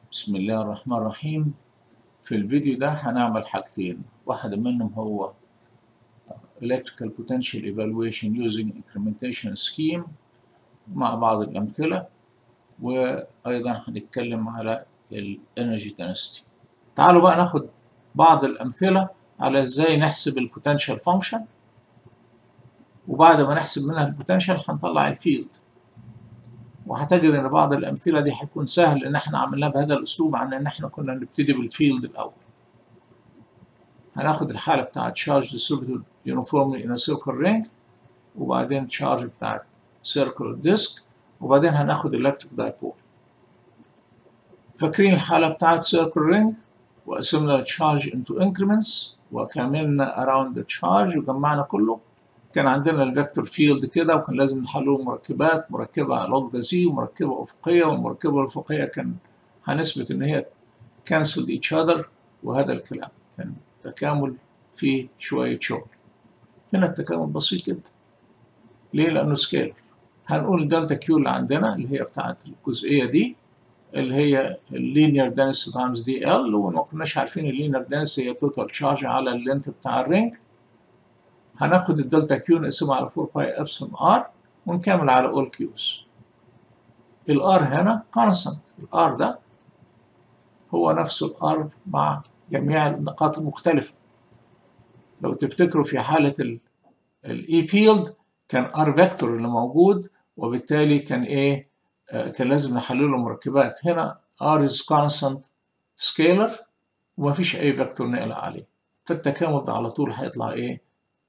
بسم الله الرحمن الرحيم في الفيديو ده هنعمل حاجتين واحدة منهم هو electrical potential evaluation using incrementation scheme مع بعض الأمثلة وأيضا هنتكلم على ال energy density تعالوا بقى ناخد بعض الأمثلة على إزاي نحسب البوتنشال فانكشن وبعد ما نحسب منها البوتنشال هنطلع الفيلد وهتجد ان بعض الامثله دي هيكون سهل ان احنا عملناها بهذا الاسلوب عن ان احنا كنا نبتدي بالفيلد الاول هناخد الحاله بتاعت charge distributed uniformly in a circle ring وبعدين charge بتاعت circular disk وبعدين هناخد electric dipole فاكرين الحاله بتاعت circle ring وقسمنا charge into increments وكملنا around the charge وجمعنا كله كان عندنا الفيكتور فيلد كده وكان لازم نحلله مركبات مركبة لوج ذا زي ومركبة أفقية والمركبة الأفقية كان هنثبت إن هي cancel each other وهذا الكلام كان تكامل فيه شوية شغل هنا التكامل بسيط جدا ليه؟ لأنه سكيلر هنقول الدلتا كيو اللي عندنا اللي هي بتاعت الجزئية دي اللي هي اللينير دنسيتي تايمز دي ال وما كناش عارفين اللينير دنسيتي هي توتال تشارج على اللينت بتاع الرينج هناخد الدلتا كيو نقسمها على 4 باي ابسلون ار ونكمل على اول كيوز الار هنا كونستنت الار ده هو نفسه الار مع جميع النقاط المختلفة لو تفتكروا في حالة الاي فيلد كان ار فيكتور اللي موجود وبالتالي كان ايه آه كان لازم نحلله مركبات هنا ار از كونستنت سكيلر ومفيش اي فيكتور نقلق عليه فالتكامل ده على طول هيطلع ايه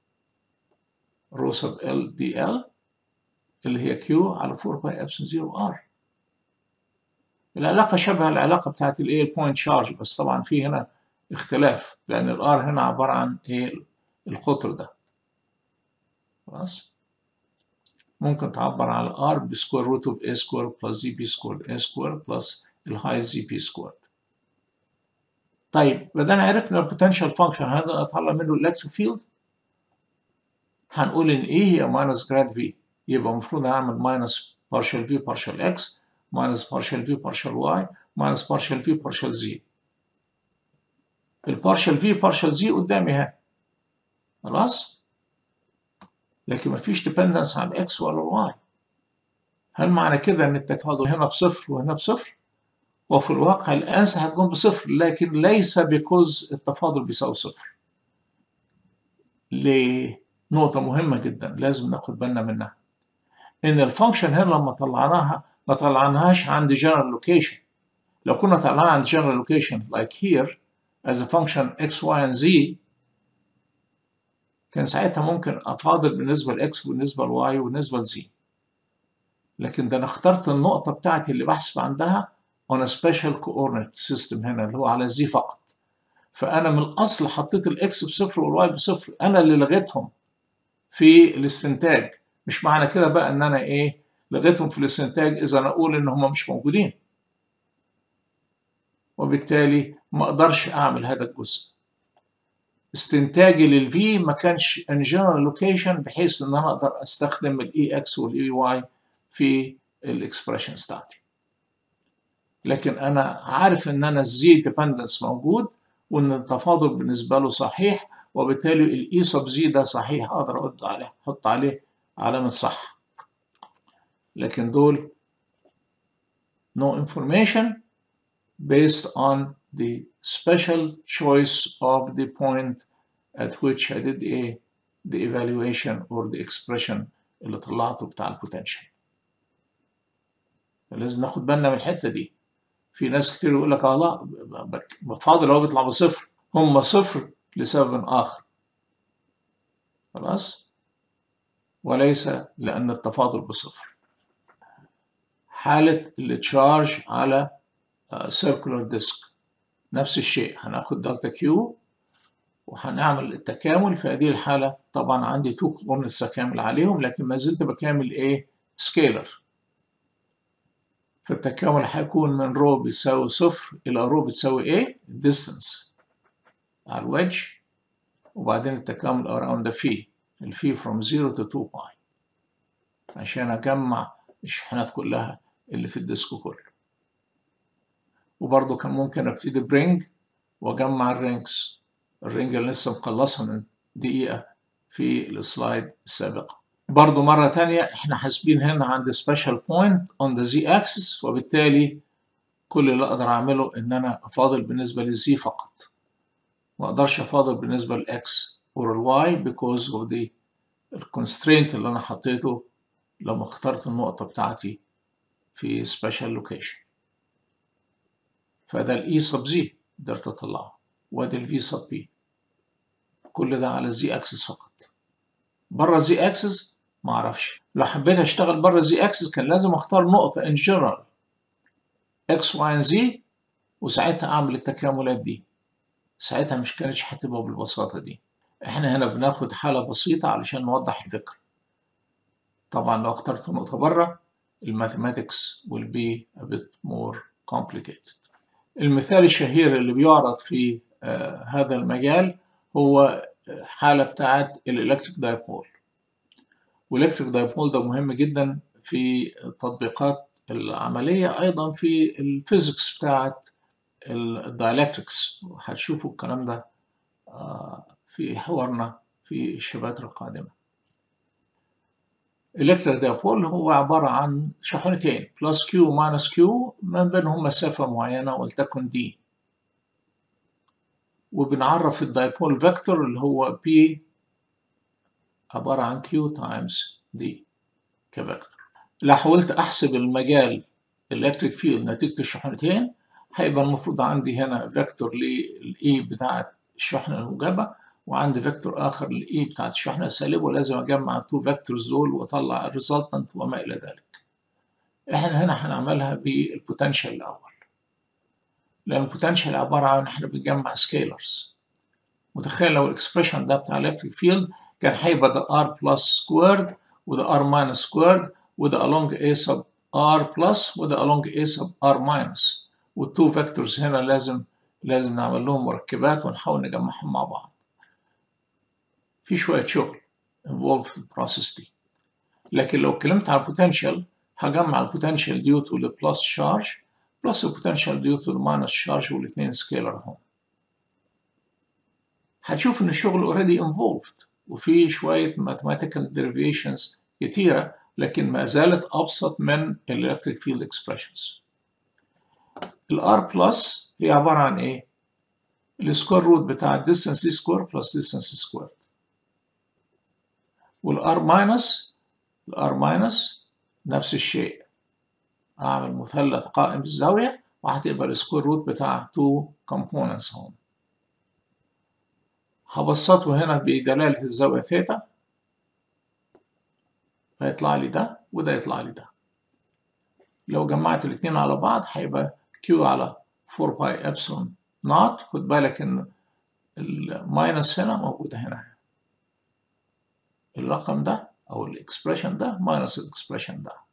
رو سب ال دي ال اللي هي كيو على 4 باي ابسن 0 ار العلاقة شبه العلاقة بتاعت الايه البوينت شارج بس طبعا في هنا اختلاف لأن الار هنا عبارة عن ايه القطر ده خلاص ممكن تعبر على ار بسكوير روت اوف a سكوير بلس زي بي سكوير a سكوير بلس الهاي زي بي سكوير طيب بدنا عرفنا البوتنشال فانكشن هذا اطلع منه الالكتريك فيلد هنقول ان ايه هي ماينس جراد في يبقى المفروض هنعمل ماينس بارشال في بارشال اكس ماينس بارشال في بارشال واي ماينس بارشال في بارشال زي البارشال في بارشال زي قدامي اهي خلاص لكن مفيش ديبندنس على الاكس ولا الواي هل معنى كده ان التفاضل هنا بصفر وهنا بصفر وفي الواقع الانسة هتكون بصفر لكن ليس بكوز التفاضل بيساوي صفر ليه نقطة مهمة جدا لازم ناخد بالنا منها إن الفانكشن هنا لما طلعناها ما طلعناهاش عند general location لو كنا طلعناها عند general location like here as a function x, y and z كان ساعتها ممكن أفاضل بالنسبة لx وبالنسبة لy وبالنسبة لz لكن ده أنا اخترت النقطة بتاعتي اللي بحسب عندها on a special coordinate system هنا اللي هو على z فقط فأنا من الأصل حطيت الإكس بصفر والواي بصفر أنا اللي لغيتهم في الاستنتاج مش معنى كده بقى ان انا ايه لغيتهم في الاستنتاج اذا انا اقول ان هم مش موجودين وبالتالي ما اقدرش اعمل هذا الجزء استنتاجي للفي ما كانش ان جنرال لوكيشن بحيث ان انا اقدر استخدم الاي اكس والاي واي في الاكسبريشنز بتاعتي لكن انا عارف ان انا الزي ديبندنس موجود وان التفاضل بالنسبه له صحيح وبالتالي الاي سب زي ده صحيح اقدر ارد عليه احط عليه علامه صح لكن دول no information based on the special choice of the point at which I did a the evaluation or the expression اللي طلعته بتاع البوتنشال فلازم ناخد بالنا من الحته دي في ناس كتير يقول لك اه لا فاضل هو بيطلع بصفر هم صفر لسبب آخر خلاص وليس لأن التفاضل بصفر حالة التشارج على سيركولار ديسك نفس الشيء هناخد دلتا كيو وهنعمل التكامل في هذه الحالة طبعا عندي تو كورنتس أكامل عليهم لكن ما زلت بكامل إيه سكيلر فالتكامل هيكون من رو بيساوي صفر إلى رو بتساوي إيه؟ distance على الويدج وبعدين التكامل around the phi الفي from 0 to 2 باي عشان أجمع الشحنات كلها اللي في الديسك كله وبرضه كان ممكن ابتدي برينج واجمع الرينجز الرينج اللي لسه مخلصها من دقيقة في السلايد السابقة برضو مرة تانية احنا حاسبين هنا عند special point on the z axis وبالتالي كل اللي اقدر اعمله ان انا افاضل بالنسبة للزي فقط ما اقدرش افاضل بالنسبة للاكس or الواي because of the الكونسترينت اللي انا حطيته لما اخترت النقطة بتاعتي في special location فده الاي سب زي قدرت اطلعه وادي الفي سب بي كل ده على الزي اكسس فقط بره الزي اكسس ما اعرفش لو حبيت اشتغل بره الزي اكسس كان لازم اختار نقطه ان جنرال اكس واي زي وساعتها اعمل التكاملات دي ساعتها مش كانتش هتبقى بالبساطه دي احنا هنا بناخد حاله بسيطه علشان نوضح الفكره طبعا لو اخترت نقطه بره الماثيماتكس will be a bit more complicated المثال الشهير اللي بيعرض في آه هذا المجال هو حالة بتاعت الإلكتريك دايبول والإلكتريك دايبول ده مهم جدا في التطبيقات العملية أيضا في الفيزيكس بتاعت الدايلكتريكس هتشوفوا الكلام ده في حوارنا في الشباتر القادمة الإلكتريك دايبول هو عبارة عن شحنتين بلس كيو وماينس كيو من بينهم مسافة معينة ولتكن دي وبنعرف الدايبول فيكتور اللي هو P عبارة عن Q times D كفيكتور لو حاولت أحسب المجال الإلكتريك فيلد نتيجة الشحنتين هيبقى المفروض عندي هنا فيكتور للإي بتاعة الشحنة الموجبة وعندي فيكتور آخر للإي بتاعة الشحنة السالبة ولازم أجمع التو فيكتورز دول وأطلع الريزلتنت وما إلى ذلك. إحنا هنا هنعملها بالبوتنشال الأول. لأن البوتنشال عبارة عن إحنا بنجمع سكيلرز متخيل لو الإكسبريشن ده بتاع الإلكتريك فيلد كان هيبقى ده R بلس سكويرد وده R ماينس سكويرد وده along A sub R بلس وده along A sub R ماينس والتو فيكتورز هنا لازم لازم نعمل لهم مركبات ونحاول نجمعهم مع بعض في شوية شغل involved في البروسيس دي لكن لو اتكلمت على البوتنشال هجمع البوتنشال ديو تو البلس شارج بلس البوتنشال ديو تو الماينس شارج والاثنين سكيلر اهم هتشوف ان الشغل اوريدي انفولفد وفي شويه mathematical derivations كتيره لكن ما زالت ابسط من الالكتريك فيلد اكسبريشنز الار بلس هي عباره عن ايه السكوير روت بتاع الديستانس دي سكوير بلس ديستانس سكوير والار ماينس الار ماينس نفس الشيء اعمل مثلث قائم بالزاويه وهتبقى السكوير روت بتاع تو كومبوننتس هم هبسطه هنا بدلاله الزاويه ثيتا فيطلع لي ده وده يطلع لي ده لو جمعت الاثنين على بعض هيبقى كيو على 4 باي ابسلون نوت خد بالك ان الماينس هنا موجوده هنا الرقم ده او الاكسبريشن ده ماينس الاكسبريشن ده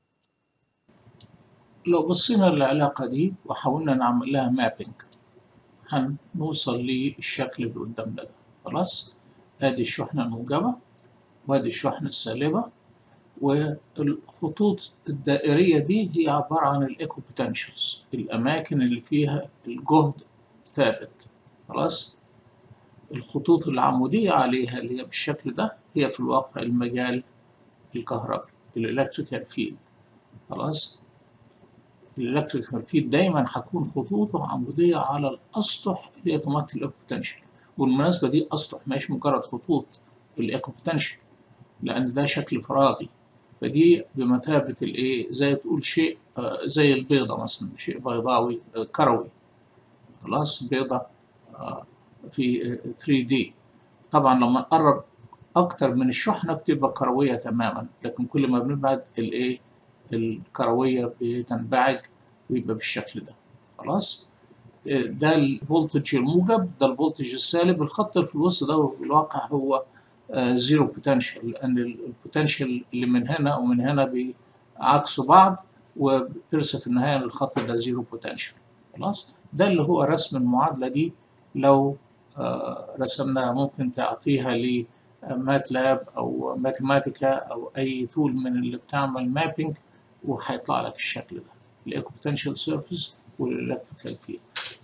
لو بصينا للعلاقة دي وحاولنا نعمل لها مابينج هنوصل للشكل اللي قدامنا ده خلاص ادي الشحنة الموجبة وادي الشحنة السالبة والخطوط الدائرية دي هي عبارة عن الايكو بوتنشالز الأماكن اللي فيها الجهد ثابت خلاص الخطوط العمودية عليها اللي هي بالشكل ده هي في الواقع المجال الكهربي الالكتريكال فيلد خلاص الالكتريكال فيلد دايما هتكون خطوطه عمودية على الأسطح اللي هي تمثل الايكو بوتنشال والمناسبة دي أسطح مش مجرد خطوط الايكو بوتنشال لأن ده شكل فراغي فدي بمثابة الايه زي تقول شيء آه زي البيضة مثلا شيء بيضاوي آه كروي خلاص بيضة آه في 3D طبعا لما نقرب أكتر من الشحنة بتبقى كروية تماما لكن كل ما بنبعد الايه الكروية بتنبعج ويبقى بالشكل ده خلاص ده الفولتج الموجب ده الفولتج السالب الخط اللي في الوسط ده في الواقع هو زيرو بوتنشال لأن البوتنشال اللي من هنا ومن هنا بيعكسوا بعض وبترسى في النهاية الخط ده زيرو بوتنشال خلاص ده اللي هو رسم المعادلة دي لو رسمناها ممكن تعطيها لماتلاب أو ماتيماتيكا أو أي تول من اللي بتعمل مابينج وهيطلع لك الشكل ده الايكو بوتنشال سيرفيس والالكتريكال فيلد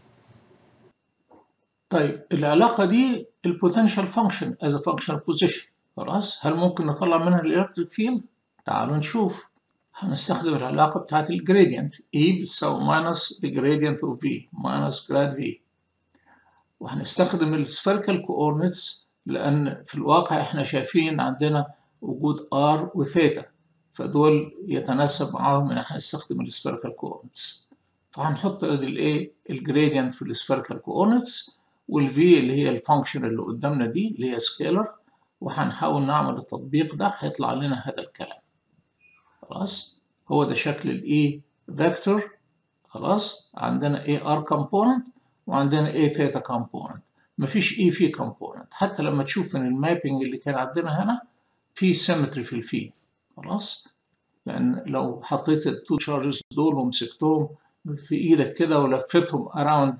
طيب العلاقة دي البوتنشال فانكشن از فانكشنال بوزيشن خلاص هل ممكن نطلع منها الالكتريك فيلد؟ تعالوا نشوف هنستخدم العلاقة بتاعت الجريدينت E بتساوي ماينس الجريدينت اوف V ماينس جراد V وهنستخدم السفيريكال كوردينتس لأن في الواقع احنا شايفين عندنا وجود R وثيتا فدول يتناسب معاهم ان احنا نستخدم السفيريكال كوردينتس فهنحط الايه الجريدينت في السفيريكال كوردينتس والفي اللي هي الفانكشن اللي قدامنا دي اللي هي سكيلر وهنحاول نعمل التطبيق ده هيطلع لنا هذا الكلام خلاص هو ده شكل الاي فيكتور خلاص عندنا اي ار كومبوننت وعندنا اي ثيتا كومبوننت مفيش اي في كومبوننت حتى لما تشوف ان المابنج اللي كان عندنا هنا في سيمتري في الفي خلاص لان لو حطيت التو تشارجز دول ومسكتهم في ايدك كده ولفتهم اراوند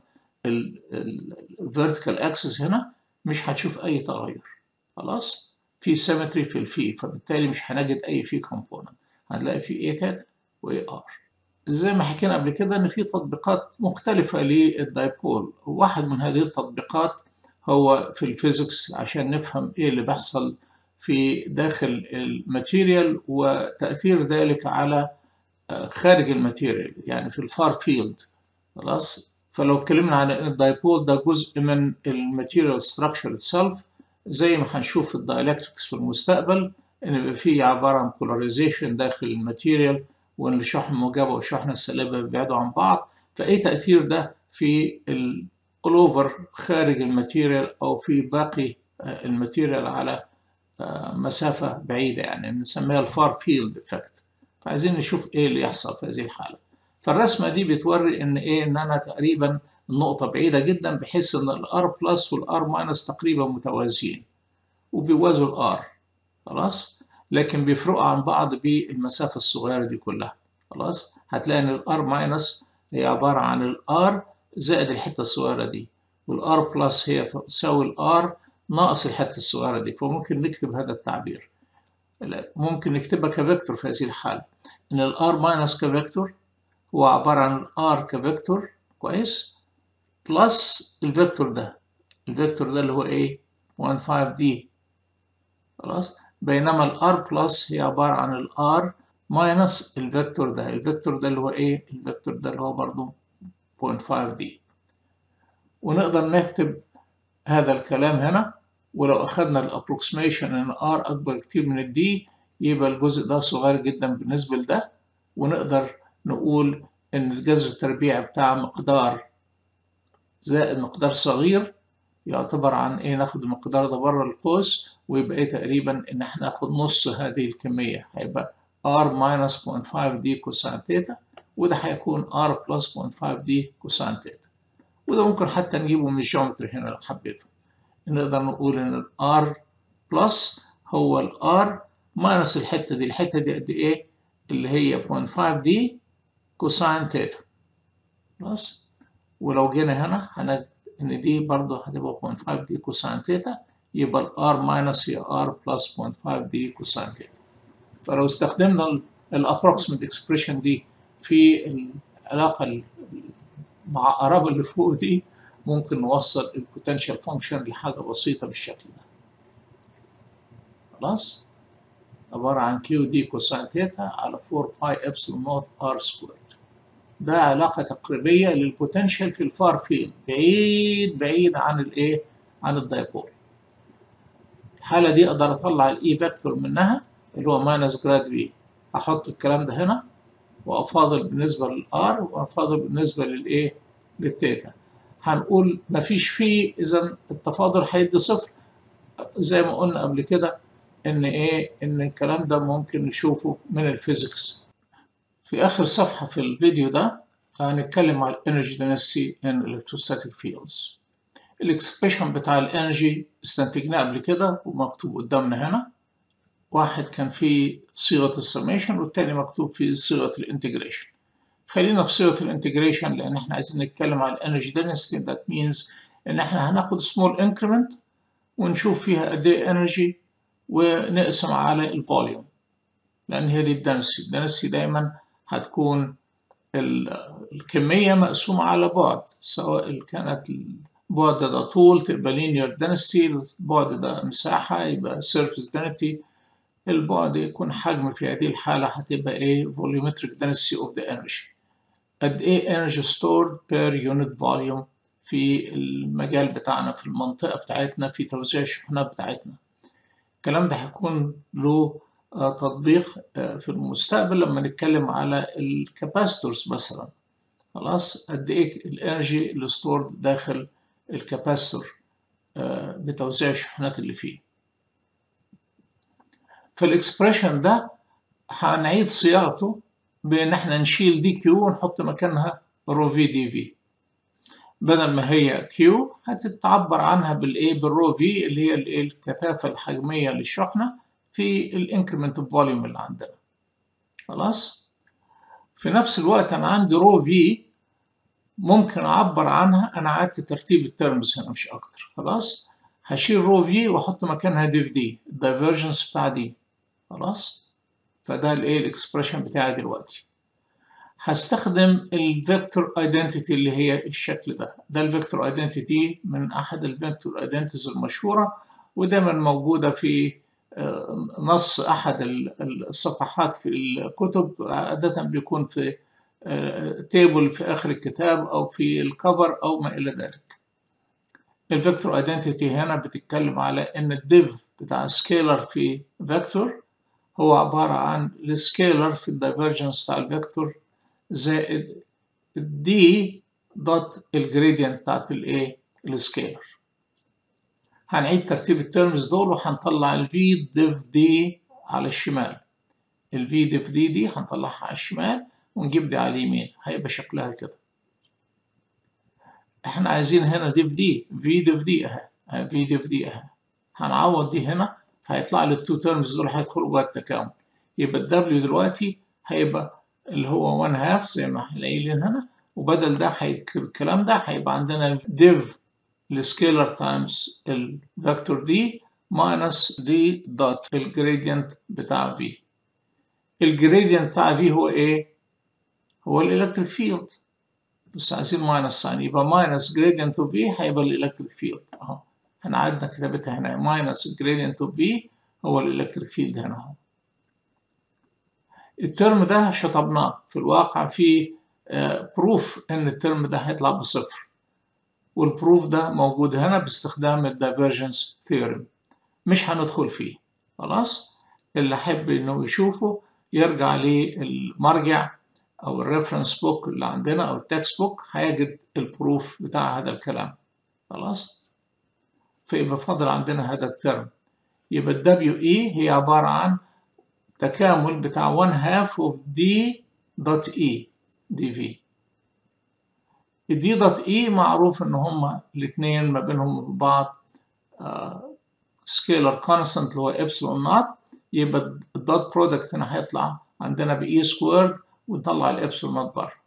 الفيرتيكال اكسس هنا مش هتشوف اي تغير خلاص في سيمتري في الفي فبالتالي مش هنجد اي في كومبوننت هنلاقي في اي ثيتا واي ار زي ما حكينا قبل كده ان في تطبيقات مختلفة للدايبول واحد من هذه التطبيقات هو في الفيزيكس عشان نفهم ايه اللي بيحصل في داخل الماتيريال وتأثير ذلك على خارج الماتيريال يعني في الفار فيلد خلاص فلو اتكلمنا عن ان الدايبول ده جزء من الماتيريال ستراكشر اتسلف زي ما هنشوف في الدايلكتريكس في المستقبل ان بيبقى فيه عباره عن بولاريزيشن داخل الماتيريال وان الشحن الموجبه والشحنه السالبه بيبعدوا عن بعض فاي تاثير ده في الاوفر خارج الماتيريال او في باقي الماتيريال على مسافه بعيده يعني نسميها الفار فيلد افكت فعايزين نشوف ايه اللي يحصل في هذه الحاله فالرسمه دي بتوري ان ايه ان انا تقريبا النقطه بعيده جدا بحيث ان الار بلس والار ماينس تقريبا متوازيين وبيوازوا الار خلاص لكن بيفرقوا عن بعض بالمسافه الصغيره دي كلها خلاص هتلاقي ان الار ماينس هي عباره عن الار زائد الحته الصغيره دي والار بلس هي تساوي الار ناقص الحته الصغيره دي فممكن نكتب هذا التعبير ممكن نكتبها كفيكتور في هذه الحاله ان الار ماينس كفيكتور هو عباره عن الار كفيكتور كويس بلس الفيكتور ده الفيكتور ده اللي هو ايه 1.5 دي خلاص بينما الار بلس هي عباره عن الار ماينس الفيكتور ده الفيكتور ده اللي هو ايه الفيكتور ده اللي هو برضو 0.5 دي ونقدر نكتب هذا الكلام هنا ولو أخذنا الأبروكسيميشن إن R أكبر كتير من الدي يبقى الجزء ده صغير جدا بالنسبة لده ونقدر نقول إن الجذر التربيعي بتاع مقدار زائد مقدار صغير يعتبر عن إيه ناخد المقدار ده بره القوس ويبقى إيه تقريبا إن إحنا ناخد نص هذه الكمية هيبقى R minus 0.5 دي كوسان تيتا وده هيكون R plus 0.5 دي كوسان تيتا وده ممكن حتى نجيبه من الجيومتري هنا لو حبيته نقدر نقول ان ال R بلس هو ال R ماينس الحتة دي الحتة دي قد ايه اللي هي 0.5 دي كوساين تيتا خلاص ولو جينا هنا هنجد ان دي برضه هتبقى 0.5 دي كوساين تيتا يبقى ال R ماينس هي R بلس 0.5 دي كوساين تيتا فلو استخدمنا الابروكسيمت اكسبريشن دي في العلاقة مع قرابة اللي فوق دي ممكن نوصل البوتنشال فانكشن لحاجة بسيطة بالشكل ده خلاص عبارة عن كيو دي كوساين تيتا على 4 باي ابسلون نوت ار سكويرد ده علاقة تقريبية للبوتنشال في الفار فيلد بعيد بعيد عن الايه عن الدايبول الحالة دي اقدر اطلع الاي فيكتور منها اللي هو ماينس جراد في هحط الكلام ده هنا وافاضل بالنسبة للار وافاضل بالنسبة للايه للثيتا هنقول مفيش فيه اذا التفاضل هيدي صفر زي ما قلنا قبل كده ان ايه ان الكلام ده ممكن نشوفه من الفيزيكس في اخر صفحة في الفيديو ده هنتكلم على الانرجي density in electrostatic fields الاكسبريشن بتاع الانرجي استنتجناه قبل كده ومكتوب قدامنا هنا واحد كان في صيغة السميشن والتاني مكتوب في صيغة الانتجريشن خلينا في صيغة الانتجريشن لأن احنا عايزين نتكلم على الانرجي density that means إن احنا هناخد small increment ونشوف فيها قد إيه انرجي ونقسم على الفوليوم لأن هي دي الدنسي الدنسي دايما هتكون الكمية مقسومة على بعد سواء كانت البعد ده طول تبقى linear density البعد ده مساحة يبقى surface density البعد يكون حجم في هذه الحالة هتبقى ايه volumetric density of the energy قد ايه energy stored per unit volume في المجال بتاعنا في المنطقة بتاعتنا في توزيع الشحنات بتاعتنا الكلام ده هيكون له تطبيق في المستقبل لما نتكلم على الكاباستورز مثلا خلاص قد ايه الانرجي اللي ستورد داخل الكاباستور بتوزيع الشحنات اللي فيه فالاكسبريشن ده هنعيد صياغته بان احنا نشيل دي كيو ونحط مكانها رو في دي في بدل ما هي كيو هتتعبر عنها بالايه بالرو في اللي هي الكثافه الحجميه للشحنه في الانكريمنت فوليوم اللي عندنا خلاص في نفس الوقت انا عندي رو في ممكن اعبر عنها انا عدت ترتيب الترمز هنا مش اكتر خلاص هشيل رو في واحط مكانها ديف دي الدايفرجنس بتاع دي خلاص فده الايه الاكسبريشن بتاعي دلوقتي هستخدم الفيكتور ايدنتيتي اللي هي الشكل ده ده الفيكتور ايدنتيتي من احد الفيكتور ايدنتيز المشهوره ودايما موجوده في نص احد الصفحات في الكتب عاده بيكون في تيبل في اخر الكتاب او في الكفر او ما الى ذلك الفيكتور ايدنتيتي هنا بتتكلم على ان الديف بتاع سكيلر في فيكتور هو عبارة عن السكيلر في الدايفرجنس بتاع الفيكتور زائد دي دوت الجريدينت بتاعت الايه السكيلر هنعيد ترتيب الترمز دول وهنطلع الفي ديف دي على الشمال الفي ديف دي دي هنطلعها على الشمال ونجيب دي على اليمين هيبقى شكلها كده احنا عايزين هنا ديف دي في ديف دي اهي في ديف دي اهي هنعوض دي هنا فهيطلع لي التو تيرمز دول هيدخلوا جوه التكامل يبقى الدبليو دلوقتي هيبقى اللي هو 1 هاف زي ما احنا قايلين هنا وبدل ده هيكتب الكلام ده هيبقى عندنا ديف السكيلر تايمز الفيكتور دي ماينس دي دوت الجريدينت بتاع في الجريدينت بتاع في هو ايه؟ هو الالكتريك فيلد بس عايزين ماينس ساين يبقى ماينس جريدينت اوف في هيبقى الالكتريك فيلد اهو احنا عدنا كتابتها هنا ماينس جريدينت اوف في هو الالكتريك فيلد هنا اهو الترم ده شطبناه في الواقع في بروف ان الترم ده هيطلع بصفر والبروف ده موجود هنا باستخدام الدايفرجنس ثيورم مش هندخل فيه خلاص اللي حب انه يشوفه يرجع للمرجع او الريفرنس بوك اللي عندنا او التكست بوك هيجد البروف بتاع هذا الكلام خلاص فيبقى فاضل عندنا هذا الترم يبقى ال WE هي عبارة عن تكامل بتاع 1 half of D dot E dV ال D dot E معروف إن هما الاتنين ما بينهم وبين بعض سكيلر كونستانت اللي هو إبسلون نوت يبقى الدوت برودكت هنا هيطلع عندنا ب E سكويرد ونطلع الإبسلون نوت بره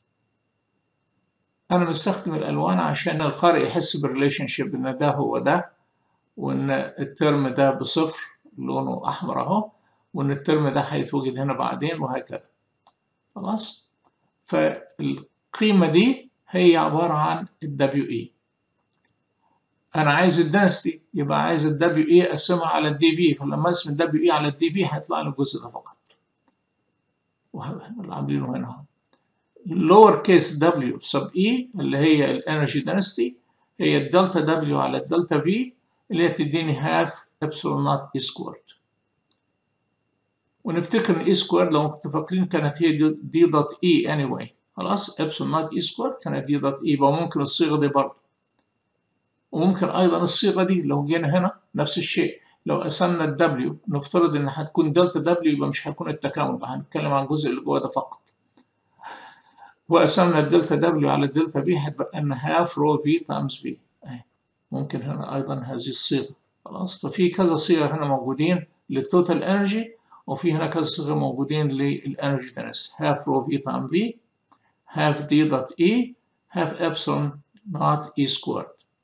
أنا بستخدم الألوان عشان القارئ يحس بالريليشن شيب إن ده هو ده وإن الترم ده بصفر لونه أحمر أهو وإن الترم ده هيتوجد هنا بعدين وهكذا خلاص فالقيمة دي هي عبارة عن ال WE أنا عايز الدنستي يبقى عايز ال WE أقسمها على ال DV فلما أقسم ال WE على ال DV هيطلع لي الجزء ده فقط وهذا اللي عاملينه هنا اهو lower case W sub E اللي هي الانرجي density هي الدلتا W على الدلتا V اللي هي تديني half epsilon naught E squared ونفتكر ان E squared لو كنتوا فاكرين كانت هي دي دوت E anyway خلاص epsilon naught E squared كانت دي دوت E يبقى ممكن الصيغة دي برضه وممكن أيضا الصيغة دي لو جينا هنا نفس الشيء لو قسمنا ال W نفترض إن هتكون دلتا W يبقى مش هيكون التكامل هنتكلم عن الجزء اللي جوه ده فقط وقسمنا الدلتا دبليو على الدلتا بي هتبقى ان هاف رو في تايمز في ممكن هنا ايضا هذه الصيغه خلاص ففي كذا صيغه هنا موجودين للتوتال انرجي وفي هنا كذا صيغه موجودين للانرجي دنس هاف رو في تايم في هاف دي دوت اي هاف ابسلون نوت اي سكويرد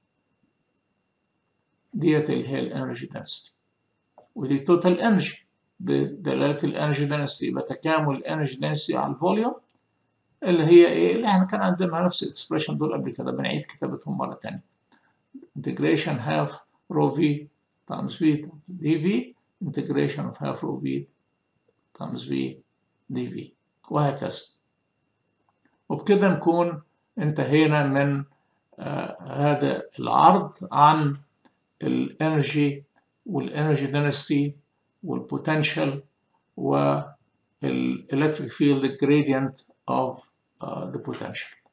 ديت اللي هي الانرجي دنسيتي ودي توتال انرجي بدلاله الانرجي دنسيتي يبقى تكامل الانرجي دنسيتي على الفوليوم اللي هي ايه اللي احنا كان عندنا نفس الاكسبريشن دول قبل كده بنعيد كتابتهم مره ثانيه integration half rho v times v dv integration of half rho v times v dv وهكذا وبكده نكون انتهينا من آه هذا العرض عن الانرجي والانرجي density والبوتنشال والelectric field gradient of uh, the potential